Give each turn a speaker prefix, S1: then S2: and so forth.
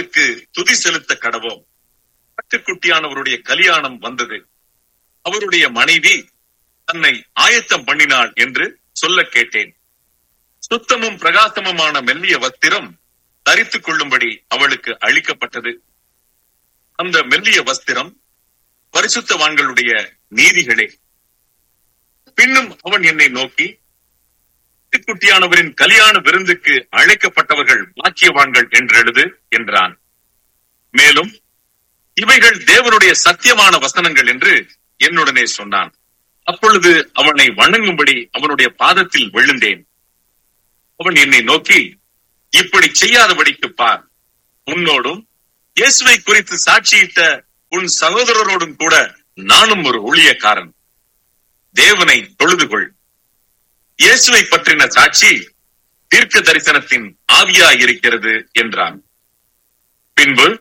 S1: அவருக்கு துதி செலுத்த கடவோம் ஆட்டுக்குட்டியானவருடைய கல்யாணம் வந்தது அவருடைய மனைவி தன்னை ஆயத்தம் பண்ணினாள் என்று சொல்ல கேட்டேன் சுத்தமும் பிரகாசமுமான மெல்லிய வஸ்திரம் தரித்துக் கொள்ளும்படி அவளுக்கு அளிக்கப்பட்டது அந்த மெல்லிய வஸ்திரம் பரிசுத்தவான்களுடைய நீதிகளே பின்னும் அவன் என்னை நோக்கி குட்டியானவரின் கல்யாண விருந்துக்கு அழைக்கப்பட்டவர்கள் பாக்கியவான்கள் என்றெழுது என்றான் மேலும் இவைகள் தேவனுடைய சத்தியமான வசனங்கள் என்று என்னுடனே சொன்னான் அப்பொழுது அவனை வணங்கும்படி அவனுடைய பாதத்தில் விழுந்தேன் அவன் என்னை நோக்கி இப்படி செய்யாதபடிக்கு பார் உன்னோடும் இயேசுவை குறித்து சாட்சியிட்ட உன் சகோதரரோடும் கூட நானும் ஒரு ஊழியக்காரன் தேவனை தொழுது கொள் இயேசுவை பற்றின சாட்சி தீர்க்க தரிசனத்தின் ஆவியாயிருக்கிறது என்றான் பின்பு